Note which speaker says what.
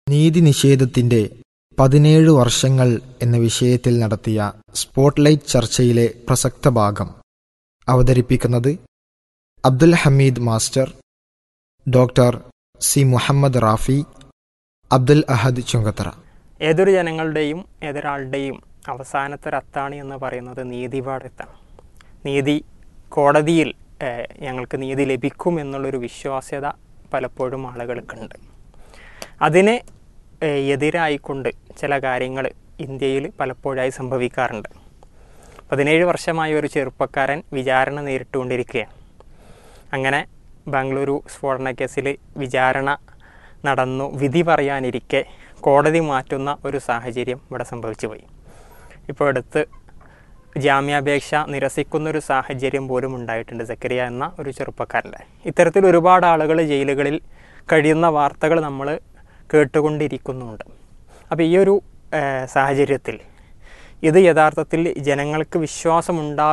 Speaker 1: നീതി നിഷേധത്തിന്റെ പതിനേഴ് വർഷങ്ങൾ എന്ന വിഷയത്തിൽ നടത്തിയ സ്പോട്ട്ലൈറ്റ് ചർച്ചയിലെ പ്രസക്ത ഭാഗം അവതരിപ്പിക്കുന്നത് Abdul Hameed master doctor C Muhammad Rafi Abdul Ahad Chungathara
Speaker 2: ഏതൊരു ജനങ്ങളുടെയും ഏതൊരാളുടെയും അവസാനത്തെ രത്താണ് എന്ന് പറയുന്നത് നീതിപാഠത്താണ് നീതി കോടതിയിൽ ഏഹ്, ഞങ്ങൾക്ക് നീതി ലഭിക്കും എന്നുള്ളൊരു വിശ്വാസ്യത പലപ്പോഴും ആളുകൾക്കുണ്ട് അതിന് ഏഹ്, എതിരായിക്കൊണ്ട് ചില കാര്യങ്ങൾ ഇന്ത്യയിൽ പലപ്പോഴായി സംഭവിക്കാറുണ്ട് പതിനേഴ് വർഷമായി ഒരു ചെറുപ്പക്കാരൻ വിചാരണ നേരിട്ടുകൊണ്ടിരിക്കുകയാണ് അങ്ങനെ ബാംഗ്ലൂരു സ്ഫോടന കേസിൽ വിചാരണ നടന്നു വിധി പറയാനിരിക്കെ കോടതി മാറ്റുന്ന ഒരു സാഹചര്യം ഇവിടെ സംഭവിച്ചു പോയി ഇപ്പോൾ അടുത്ത് ജാമ്യാപേക്ഷ നിരസിക്കുന്ന ഒരു സാഹചര്യം പോലും ഉണ്ടായിട്ടുണ്ട് സക്കരിയ എന്ന ഒരു ചെറുപ്പക്കാരൻ്റെ ഇത്തരത്തിൽ ഒരുപാട് ആളുകൾ ജയിലുകളിൽ കഴിയുന്ന വാർത്തകൾ നമ്മൾ കേട്ടുകൊണ്ടിരിക്കുന്നുണ്ട് അപ്പോൾ ഈ ഒരു ഏഹ്, സാഹചര്യത്തിൽ ഇത് യഥാർത്ഥത്തിൽ ജനങ്ങൾക്ക് വിശ്വാസമുണ്ടാ